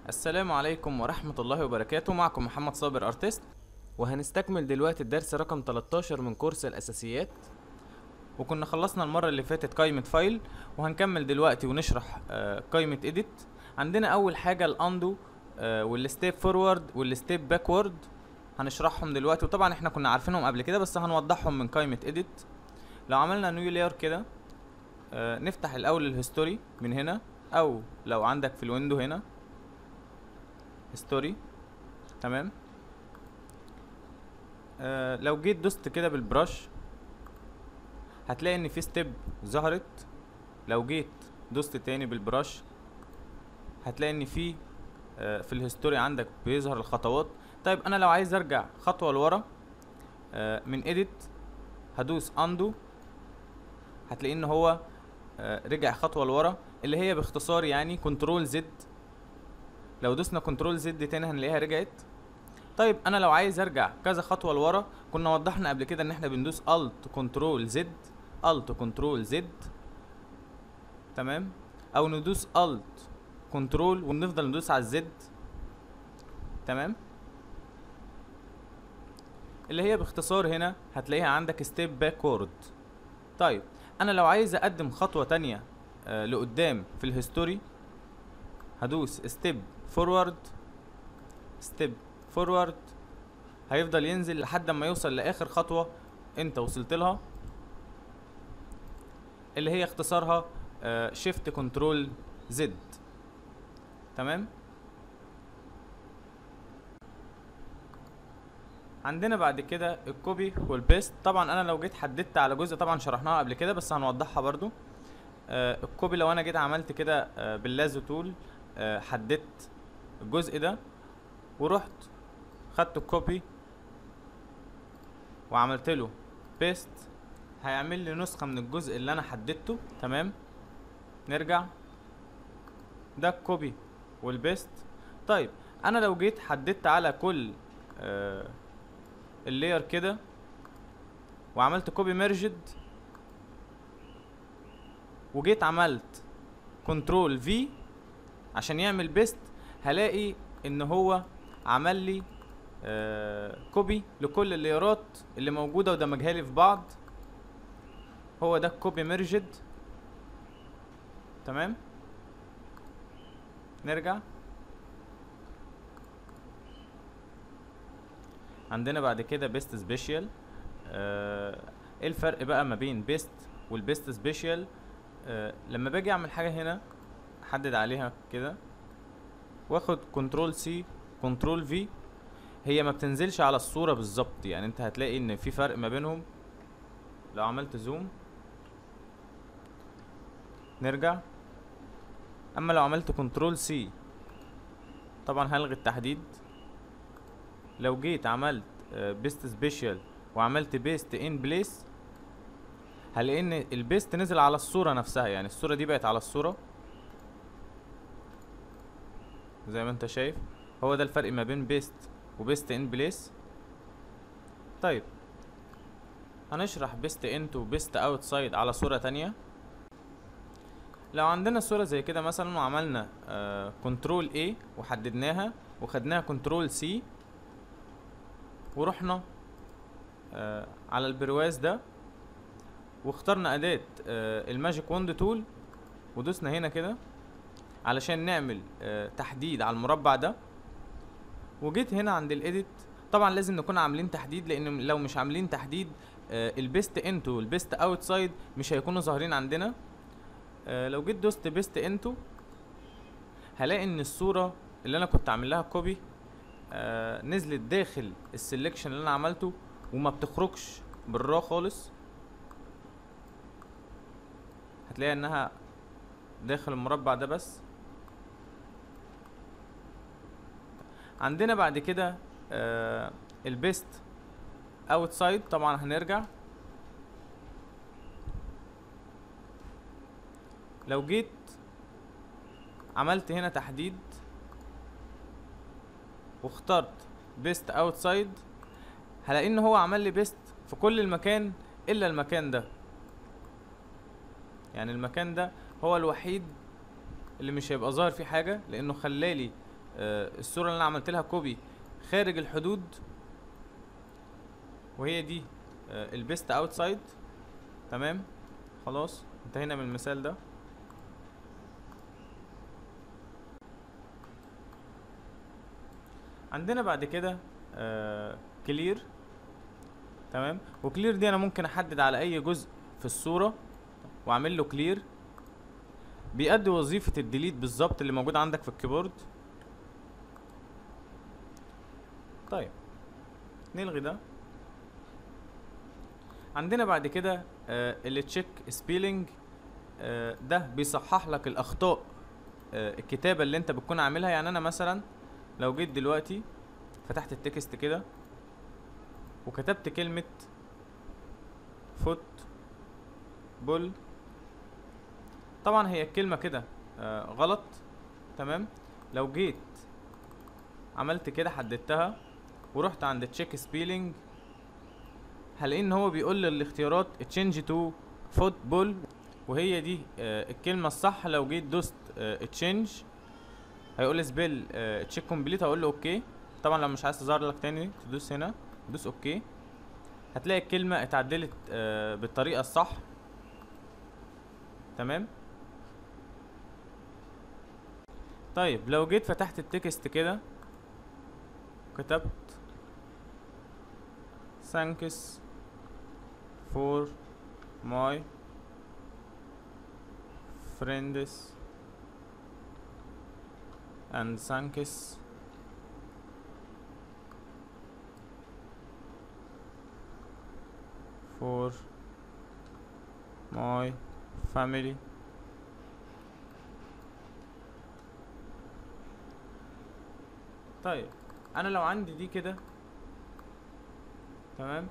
السلام عليكم ورحمة الله وبركاته معكم محمد صابر ارتست وهنستكمل دلوقتي الدرس رقم 13 من كورس الاساسيات وكنا خلصنا المرة اللي فاتت قائمة فايل وهنكمل دلوقتي ونشرح آه، قائمة اديت عندنا اول حاجة الاندو والستيب فورورد والستيب باكورد هنشرحهم دلوقتي وطبعا احنا كنا عارفينهم قبل كده بس هنوضحهم من قائمة اديت لو عملنا نيو لاير كده آه، نفتح الاول الهيستوري من هنا او لو عندك في الويندو هنا هيستوري تمام آه لو جيت دوست كده بالبرش هتلاقي ان في ستيب ظهرت لو جيت دوست تاني بالبرش هتلاقي ان في آه في الهيستوري عندك بيظهر الخطوات طيب انا لو عايز ارجع خطوه لورا آه من اديت هدوس اندو هتلاقي ان هو آه رجع خطوه لورا اللي هي باختصار يعني كنترول زد لو دوسنا كنترول زد تاني هنلاقيها رجعت طيب انا لو عايز ارجع كذا خطوه لورا كنا وضحنا قبل كده ان احنا بندوس الت كنترول زد الت كنترول زد تمام او ندوس الت كنترول ونفضل ندوس على الزد تمام اللي هي باختصار هنا هتلاقيها عندك ستيب باكورد طيب انا لو عايز اقدم خطوه تانية آه لقدام في الهيستوري هدوس ستيب فورورد ستيب فورورد هيفضل ينزل لحد ما يوصل لاخر خطوه انت وصلت لها اللي هي اختصارها شيفت كنترول زد تمام عندنا بعد كده الكوبي والبيست طبعا انا لو جيت حددت على جزء طبعا شرحناها قبل كده بس هنوضحها برضو آه الكوبي لو انا جيت عملت كده آه باللازو تول آه حددت الجزء ده ورحت خدت الكوبي وعملت له بيست هيعمل لي نسخة من الجزء اللي انا حددته تمام نرجع ده الكوبي والبيست طيب انا لو جيت حددت على كل آه اللاير كده وعملت كوبي ميرجد وجيت عملت كنترول في عشان يعمل بيست هلاقي ان هو عمل لي آه كوبي لكل اللايرات اللي موجوده ودمجها لي في بعض هو ده الكوبي ميرجد تمام نرجع عندنا بعد كده بيست سبيشال آه ايه الفرق بقى ما بين بيست والبيست سبيشال آه لما باجي اعمل حاجه هنا احدد عليها كده واخد كنترول سي كنترول في هي ما بتنزلش على الصوره بالظبط يعني انت هتلاقي ان في فرق ما بينهم لو عملت زوم نرجع اما لو عملت كنترول سي طبعا هلغي التحديد لو جيت عملت بيست سبيشال وعملت بيست ان بليس هلاقي ان البيست نزل على الصوره نفسها يعني الصوره دي بقت على الصوره زي ما انت شايف هو ده الفرق ما بين بيست وبيست ان بليس طيب هنشرح بيست انت وبيست اوتسايد على صوره تانية لو عندنا صوره زي كده مثلا وعملنا كنترول A وحددناها وخدناها كنترول سي ورحنا آه على البرواز ده واخترنا اداة آه الماجيك وند تول ودوسنا هنا كده علشان نعمل آه تحديد على المربع ده وجيت هنا عند الايديت طبعا لازم نكون عاملين تحديد لان لو مش عاملين تحديد آه البيست انتو والبيست اوتسايد مش هيكونوا ظاهرين عندنا آه لو جيت دوست بيست انتو هلاقي ان الصورة اللي انا كنت عامل لها كوبي آه نزلت داخل السلكشن اللي انا عملته وما بتخرجش بالرا خالص هتلاقي انها داخل المربع ده بس عندنا بعد كده آه البيست اوتسايد طبعا هنرجع لو جيت عملت هنا تحديد واخترت بيست اوتسايد هلاقي ان هو عمل لي بيست في كل المكان الا المكان ده يعني المكان ده هو الوحيد اللي مش هيبقى ظاهر فيه حاجه لانه خلالي آه الصوره اللي انا عملت لها كوبي خارج الحدود وهي دي آه البيست اوتسايد تمام خلاص انتهينا من المثال ده عندنا بعد كده آه كلير تمام وكلير دي انا ممكن احدد على اي جزء في الصورة واعمل له كلير بيأدي وظيفة الديليت بالظبط اللي موجود عندك في الكيبورد طيب نلغي ده عندنا بعد كده آه اللي تشيك سبيلنج آه ده بيصحح لك الاخطاء آه الكتابة اللي انت بتكون عاملها يعني انا مثلا لو جيت دلوقتي فتحت التكست كده وكتبت كلمة فوت بول طبعا هي الكلمة كده آه غلط تمام لو جيت عملت كده حددتها ورحت عند تشيك سبيلنج هلاقي ان هو بيقول لي الاختيارات تشينج تو فوتبول وهي دي آه الكلمة الصح لو جيت دوست تشينج هيقول لي سبيل تشيك كومبليت هقول له اوكي طبعا لو مش عايز تظهر لك تاني تدوس هنا تدوس اوكي هتلاقي الكلمة اتعدلت آه بالطريقة الصح تمام طيب لو جيت فتحت التكست كده كتبت thanks for my friends and thanks for my family طيب انا لو عندي دي كده تمام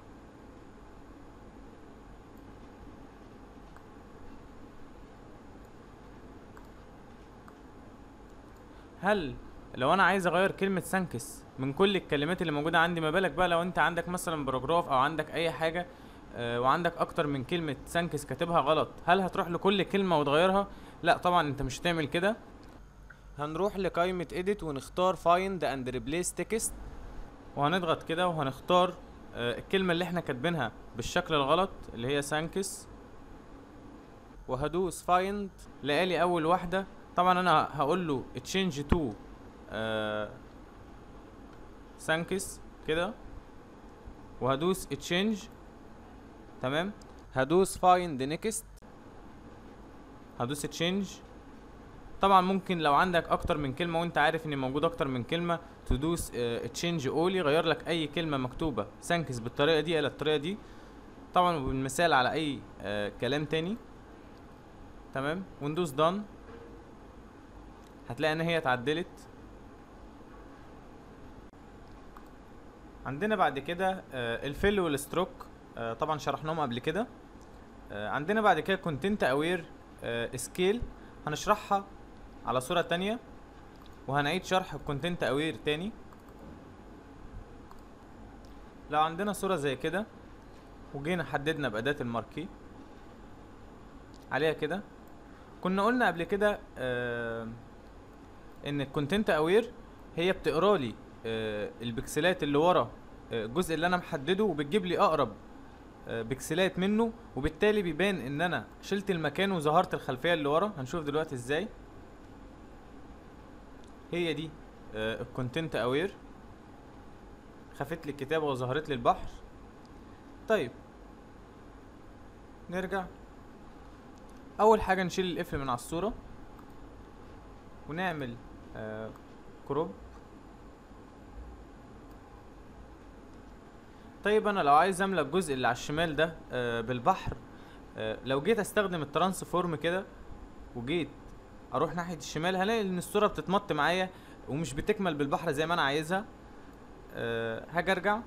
هل لو انا عايز اغير كلمة سانكس من كل الكلمات اللي موجودة عندي ما بالك بقى لو انت عندك مثلا باراجراف او عندك اي حاجة آه وعندك اكتر من كلمة سانكس كاتبها غلط هل هتروح لكل كلمة وتغيرها لا طبعا انت مش هتعمل كده هنروح لقائمة edit ونختار find and replace text وهنضغط كده وهنختار آه الكلمة اللي احنا كاتبينها بالشكل الغلط اللي هي سانكس وهدوس find لقالي اول واحدة طبعا انا هقول له change to آه سانكس كده وهدوس change تمام هدوس find next هدوس change طبعا ممكن لو عندك اكتر من كلمة وانت عارف ان موجود اكتر من كلمة تدوس تشينج اول يغير لك اي كلمة مكتوبة سانكس بالطريقة دي الى الطريقة دي طبعا بالمثال على اي آه كلام تاني تمام وندوس دان هتلاقي ان هي اتعدلت عندنا بعد كده آه الفيل والستروك آه طبعا شرحناهم قبل كده آه عندنا بعد كده كونتنت اوير سكيل هنشرحها على صورة تانية وهنعيد شرح الكونتنت اوير تاني لو عندنا صورة زي كده وجينا حددنا بأداة الماركي عليها كده كنا قلنا قبل كده آه ان الكونتنت اوير هي بتقرا لي آه البكسلات اللي ورا آه الجزء اللي انا محدده وبتجيب لي اقرب آه بكسلات منه وبالتالي بيبان ان انا شلت المكان وظهرت الخلفيه اللي ورا هنشوف دلوقتي ازاي هي دي آه الكونتنت اوير خفت لي الكتابه وظهرت لي البحر طيب نرجع اول حاجه نشيل القفل من على الصوره ونعمل آه كروب طيب انا لو عايز املى الجزء اللي على الشمال ده آه بالبحر آه لو جيت استخدم الترانسفورم كده وجيت اروح ناحيه الشمال هلاقي ان الصوره بتتمط معايا ومش بتكمل بالبحر زي ما انا عايزها أه هاجي ارجع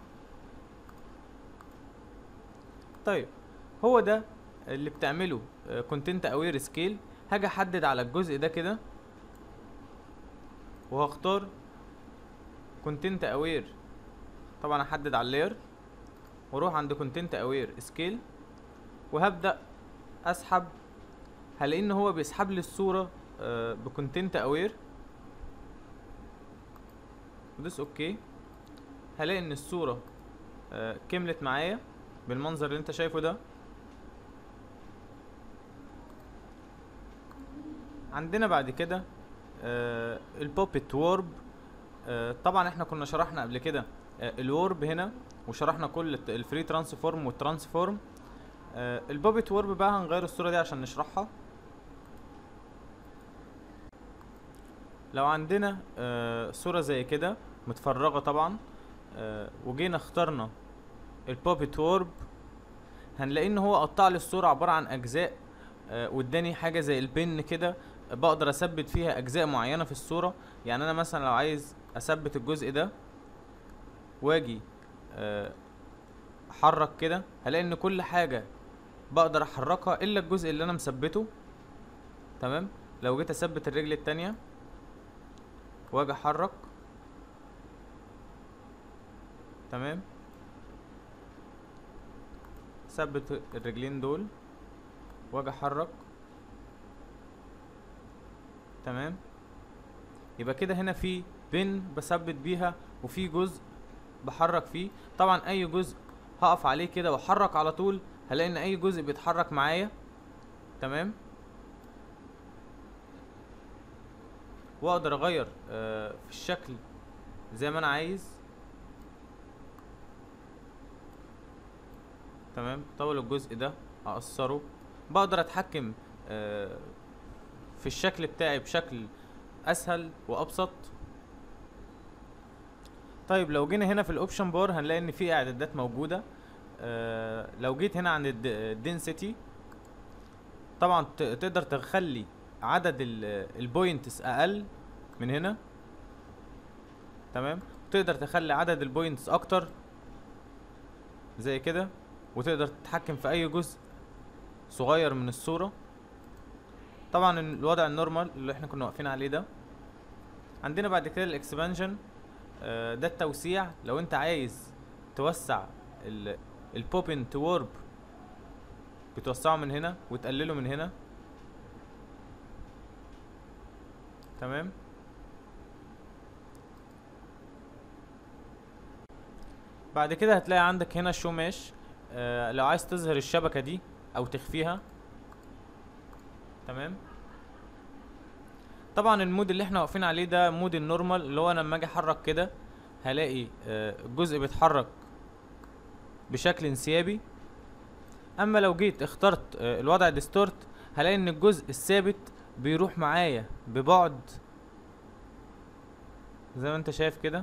طيب هو ده اللي بتعمله كونتنت اوير سكيل هاجي احدد على الجزء ده كده وهختار كونتنت اوير طبعا احدد على اللاير واروح عند كونتنت اوير سكيل وهبدا اسحب هلاقي ان هو بيسحب لي الصوره بكونتنت اوير ودوس اوكي هلاقي ان الصورة آه كملت معايا بالمنظر اللي انت شايفه ده عندنا بعد كده آه البوبيت وورب آه طبعا احنا كنا شرحنا قبل كده آه الورب هنا وشرحنا كل الت- الفري ترانسفورم والترانسفورم آه البوبيت وورب بقى هنغير الصورة دي عشان نشرحها لو عندنا آه صورة زي كده متفرغة طبعا آه وجينا اخترنا البوبيت وورب هنلاقي ان هو قطع لي الصورة عبارة عن اجزاء آه واداني حاجة زي البن كده بقدر اثبت فيها اجزاء معينة في الصورة يعني انا مثلا لو عايز اثبت الجزء ده واجي آه، احرك كده هلاقي ان كل حاجة بقدر احركها الا الجزء اللي انا مثبته تمام لو جيت اثبت الرجل التانية واجي احرك تمام ثبت الرجلين دول واجي احرك تمام يبقى كده هنا في بن بثبت بيها وفي جزء بحرك فيه طبعا اي جزء هقف عليه كده واحرك على طول هلاقي ان اي جزء بيتحرك معايا تمام واقدر اغير آه في الشكل زي ما انا عايز تمام طول الجزء ده اقصره بقدر اتحكم آه في الشكل بتاعي بشكل اسهل وابسط طيب لو جينا هنا في الاوبشن بار هنلاقي ان في اعدادات موجوده آه لو جيت هنا عند الدنسيتي طبعا ت- تقدر تخلي عدد البوينتس اقل من هنا تمام تقدر تخلي عدد البوينتس اكتر زي كده وتقدر تتحكم في اي جزء صغير من الصورة طبعا الوضع النورمال اللي احنا كنا واقفين عليه ده عندنا بعد كده الاكسبانشن ده التوسيع لو انت عايز توسع البوبن تو وورب بتوسعه من هنا وتقلله من هنا تمام بعد كده هتلاقي عندك هنا شو ماش آه لو عايز تظهر الشبكة دي او تخفيها تمام طبعا المود اللي احنا واقفين عليه ده مود النورمال اللي هو انا لما اجي احرك كده هلاقي آه الجزء بيتحرك بشكل انسيابي اما لو جيت اخترت آه الوضع ديستورت هلاقي ان الجزء الثابت بيروح معايا ببعد زي ما انت شايف كده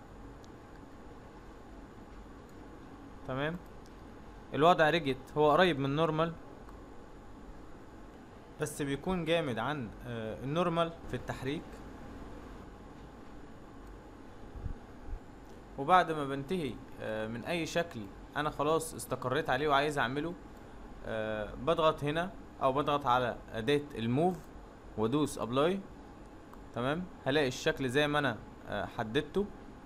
تمام الوضع ريجت هو قريب من نورمال بس بيكون جامد عن آه النورمال في التحريك وبعد ما بنتهي آه من اي شكل انا خلاص استقريت عليه وعايز اعمله آه بضغط هنا او بضغط على اداة الموف وادوس ابلاي تمام هلاقي الشكل زي ما انا آه حددته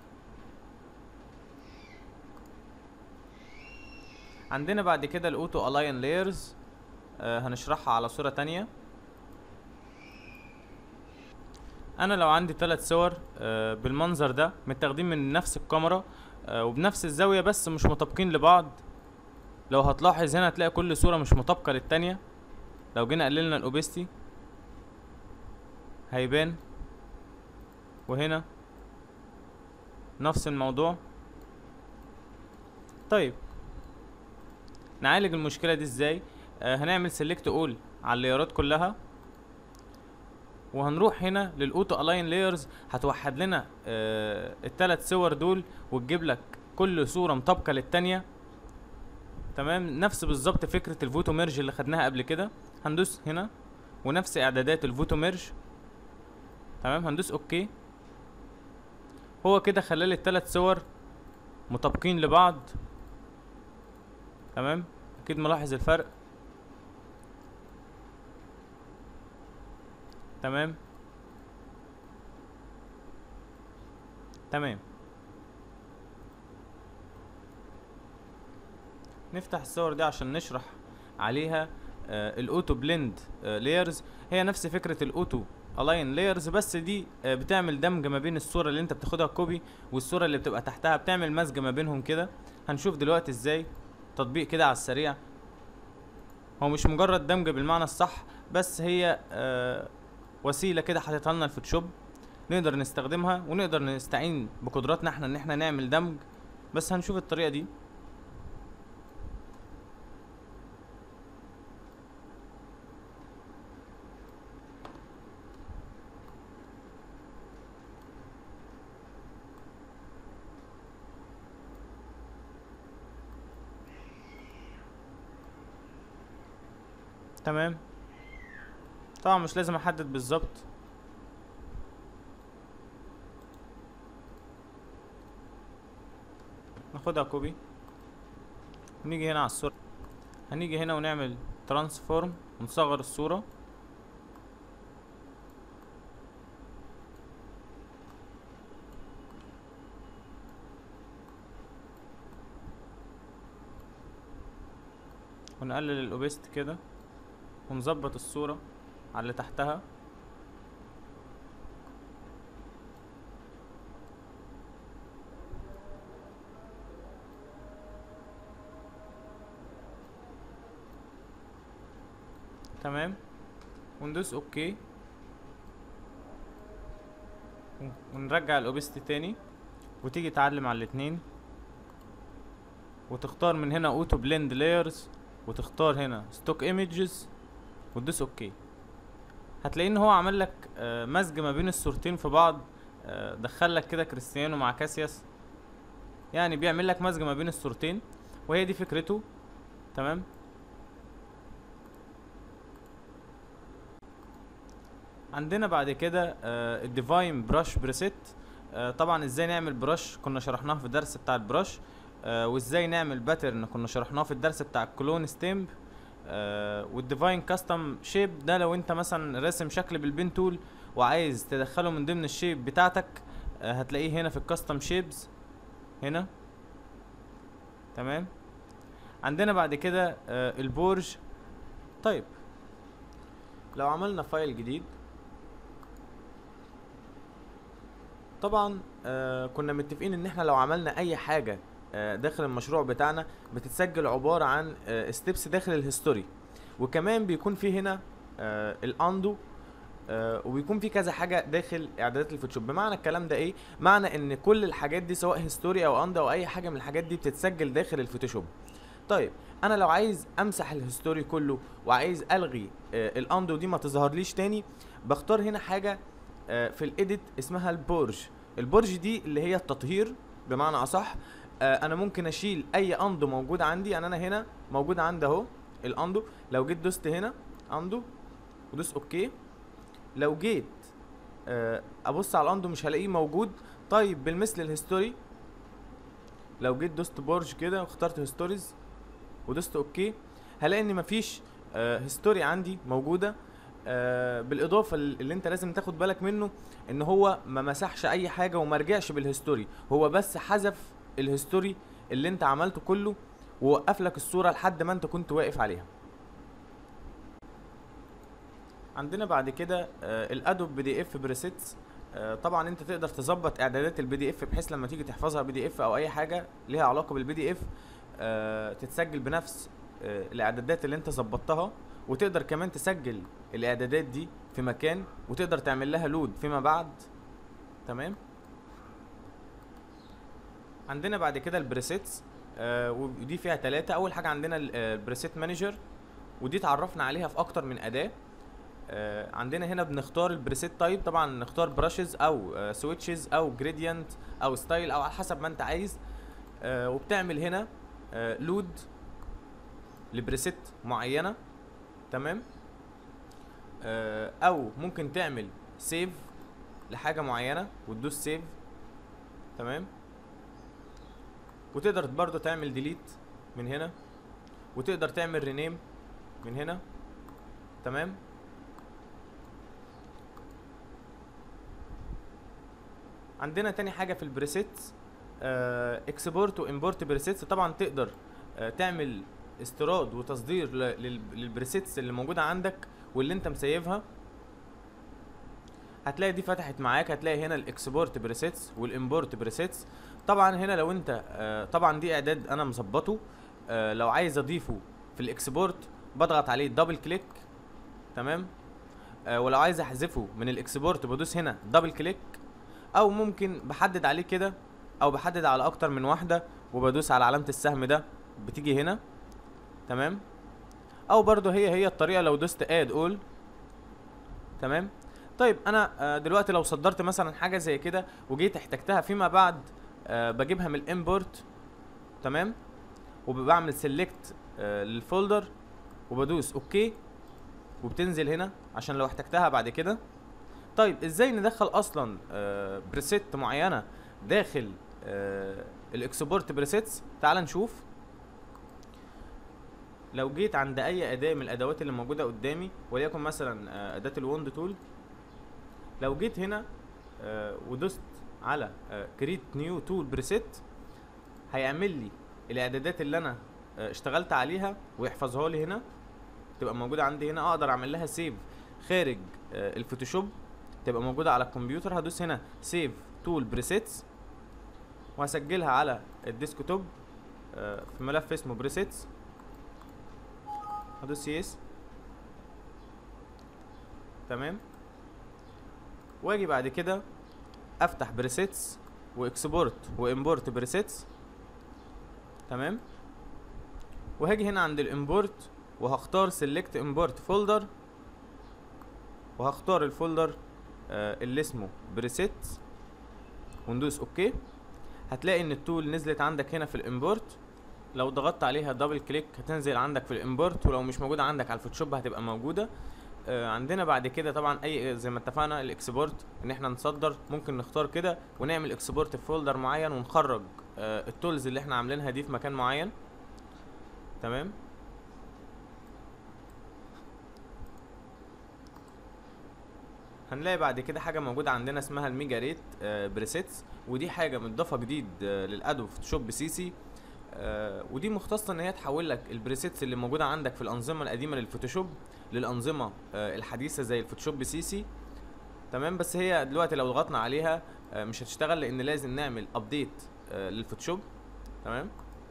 عندنا بعد كده الاوتو الاين لايرز هنشرحها على صورة تانية انا لو عندي ثلاث صور آه بالمنظر ده متاخدين من نفس الكاميرا آه وبنفس الزاوية بس مش مطابقين لبعض لو هتلاحظ هنا هتلاقي كل صورة مش مطابقة للتانية لو جينا قللنا الاوبستي هيبان وهنا نفس الموضوع طيب نعالج المشكلة دي ازاي آه هنعمل سيلكت اول على اللايرات كلها وهنروح هنا للاوتو الاين لايرز هتوحد لنا آه الثلاث صور دول وتجيب لك كل صورة مطابقة للتانية تمام نفس بالظبط فكرة الفوتو ميرج اللي خدناها قبل كده هندوس هنا ونفس اعدادات الفوتو ميرج تمام هندوس اوكي هو كده خلال الثلاث صور مطابقين لبعض تمام اكيد ملاحظ الفرق تمام تمام نفتح الصور دي عشان نشرح عليها آه الاوتو بلند آه لايرز هي نفس فكرة الاوتو الاين لايرز بس دي آه، بتعمل دمج ما بين الصوره اللي انت بتاخدها كوبي والصوره اللي بتبقى تحتها بتعمل مزج ما بينهم كده هنشوف دلوقتي ازاي تطبيق كده على السريع هو مش مجرد دمج بالمعنى الصح بس هي آه وسيله كده حاططها لنا الفوتوشوب نقدر نستخدمها ونقدر نستعين بقدراتنا احنا ان احنا نعمل دمج بس هنشوف الطريقه دي تمام طبعا مش لازم احدد بالظبط ناخدها كوبي ونيجي هنا على الصورة هنيجي هنا ونعمل ترانسفورم ونصغر الصورة ونقلل الاوبست كده ونظبط الصورة على اللي تحتها تمام وندوس اوكي ونرجع الاوبست تاني وتيجي تعلم على الاتنين وتختار من هنا اوتو بلند لايرز وتختار هنا ستوك ايمجز وتدوس اوكي هتلاقي ان هو عمل لك آه، مزج ما بين الصورتين في بعض آه، دخل لك كده كريستيانو مع كاسياس يعني بيعمل لك مزج ما بين الصورتين وهي دي فكرته تمام عندنا بعد كده الديفاين براش بريسيت طبعا ازاي نعمل براش كنا شرحناه في الدرس بتاع البراش آه، وازاي نعمل باترن كنا شرحناه في الدرس بتاع الكلون ستيمب والديفاين كاستم شيب ده لو انت مثلا راسم شكل بالبين تول وعايز تدخله من ضمن الشيب بتاعتك آه، هتلاقيه هنا في الكاستم شيبز هنا تمام عندنا بعد كده آه، البورج طيب لو عملنا فايل جديد طبعا آه كنا متفقين ان احنا لو عملنا اي حاجه آه داخل المشروع بتاعنا بتتسجل عباره عن آه ستيبس داخل الهيستوري وكمان بيكون في هنا آه الاندو آه وبيكون في كذا حاجه داخل اعدادات الفوتوشوب بمعنى الكلام ده ايه معنى ان كل الحاجات دي سواء هيستوري او اندو او اي حاجه من الحاجات دي بتتسجل داخل الفوتوشوب طيب انا لو عايز امسح الهيستوري كله وعايز الغي آه الاندو دي ما تظهرليش تاني بختار هنا حاجه آه في الايديت اسمها البورج البورج دي اللي هي التطهير بمعنى اصح آه انا ممكن اشيل اي اندو موجود عندي يعني انا هنا موجود عندي اهو الاندو لو جيت دوست هنا اندو ودوس اوكي لو جيت آه ابص على الاندو مش هلاقيه موجود طيب بالمثل الهيستوري لو جيت دوست بورج كده واخترت هيستوريز ودوست اوكي هلاقي ان مفيش آه هيستوري عندي موجوده آه بالاضافه اللي انت لازم تاخد بالك منه ان هو ما مسحش اي حاجه وما رجعش بالهيستوري هو بس حذف الهيستوري اللي انت عملته كله ووقف لك الصوره لحد ما انت كنت واقف عليها عندنا بعد كده آه الادوب بي دي اف بريسيتس آه طبعا انت تقدر تظبط اعدادات البي دي اف بحيث لما تيجي تحفظها بي دي اف او اي حاجه ليها علاقه بالبي دي اف آه تتسجل بنفس آه الاعدادات اللي انت ظبطتها وتقدر كمان تسجل الاعدادات دي في مكان وتقدر تعمل لها لود فيما بعد تمام عندنا بعد كده البريسيتس آه ودي فيها ثلاثة اول حاجة عندنا البريسيت مانجر ودي اتعرفنا عليها في اكتر من اداة آه عندنا هنا بنختار البريسيت تايب طبعا نختار براشز او آه سويتشز او جريدينت او ستايل او على حسب ما انت عايز آه وبتعمل هنا آه لود لبريسيت معينه تمام آه او ممكن تعمل سيف لحاجه معينه وتدوس سيف تمام وتقدر برضو تعمل ديليت من هنا وتقدر تعمل رينيم من هنا تمام عندنا تاني حاجه في البريسيتس اكسبورت وامبورت بريسيتس طبعا تقدر آه تعمل استيراد وتصدير للبريسيتس اللي موجوده عندك واللي انت مسيفها هتلاقي دي فتحت معاك هتلاقي هنا الاكسبورت بريسيتس والامبورت بريسيتس طبعا هنا لو انت آه طبعا دي اعداد انا مظبطه آه لو عايز اضيفه في الاكسبورت بضغط عليه دبل كليك تمام آه ولو عايز احذفه من الاكسبورت بدوس هنا دبل كليك او ممكن بحدد عليه كده او بحدد على اكتر من واحده وبدوس على علامه السهم ده بتيجي هنا تمام او برضو هي هي الطريقه لو دوست اد اول تمام طيب انا آه، دلوقتي لو صدرت مثلا حاجه زي كده وجيت احتجتها فيما بعد آه، بجيبها من الامبورت تمام وبعمل سيلكت للفولدر وبدوس اوكي وبتنزل هنا عشان لو احتجتها بعد كده طيب ازاي ندخل اصلا آه، بريسيت معينه داخل آه، الاكسبورت بريسيتس تعال نشوف لو جيت عند اي اداه من الادوات اللي موجوده قدامي وليكن مثلا آه، اداه الوند تول لو جيت هنا آه، ودوست على كريت نيو تول بريسيت هيعمل لي الاعدادات اللي انا آه، اشتغلت عليها ويحفظها لي هنا تبقى موجوده عندي هنا اقدر اعمل لها سيف خارج آه، الفوتوشوب تبقى موجوده على الكمبيوتر هدوس هنا سيف تول بريسيتس وهسجلها على الديسكتوب آه، في ملف اسمه بريسيتس هدوس يس تمام واجي بعد كده افتح بريسيتس واكسبورت وامبورت بريسيتس تمام وهاجي هنا عند الامبورت وهختار سيلكت امبورت فولدر وهختار الفولدر آه اللي اسمه بريسيتس وندوس اوكي هتلاقي ان التول نزلت عندك هنا في الامبورت لو ضغطت عليها دبل كليك هتنزل عندك في الامبورت ولو مش موجوده عندك على الفوتوشوب هتبقى موجوده آه عندنا بعد كده طبعا اي زي ما اتفقنا الاكسبورت ان احنا نصدر ممكن نختار كده ونعمل اكسبورت في فولدر معين ونخرج آه التولز اللي احنا عاملينها دي في مكان معين تمام هنلاقي بعد كده حاجه موجوده عندنا اسمها الميجا ريت آه بريسيتس ودي حاجه متضافه جديد آه للادوب فوتوشوب سي سي آه ودي مختصه ان هي تحول لك البريسيتس اللي موجوده عندك في الانظمه القديمه للفوتوشوب للانظمه آه الحديثه زي الفوتوشوب سي سي تمام بس هي دلوقتي لو ضغطنا عليها آه مش هتشتغل لان لازم نعمل ابديت آه للفوتوشوب تمام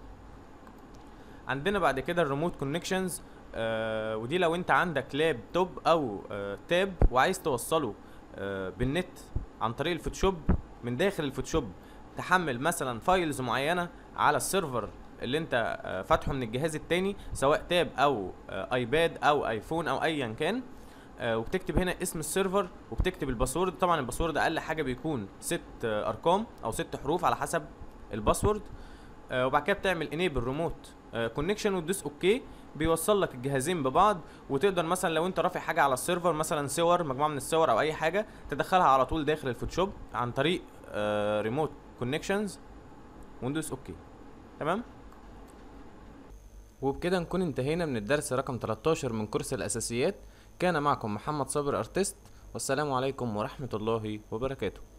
عندنا بعد كده الريموت كونكشنز آه ودي لو انت عندك لابتوب او آه تاب وعايز توصله آه بالنت عن طريق الفوتوشوب من داخل الفوتوشوب تحمل مثلا فايلز معينه على السيرفر اللي انت آه فاتحه من الجهاز التاني سواء تاب او آه ايباد او ايفون او ايا كان آه وبتكتب هنا اسم السيرفر وبتكتب الباسورد طبعا الباسورد اقل حاجه بيكون ست آه ارقام او ست حروف على حسب الباسورد آه وبعد كده بتعمل انيبل ريموت كونكشن وتدوس اوكي بيوصل لك الجهازين ببعض وتقدر مثلا لو انت رافع حاجه على السيرفر مثلا صور مجموعه من الصور او اي حاجه تدخلها على طول داخل الفوتوشوب عن طريق ريموت كونكشنز وندوس اوكي تمام وبكده نكون انتهينا من الدرس رقم 13 من كورس الاساسيات كان معكم محمد صابر ارتست والسلام عليكم ورحمه الله وبركاته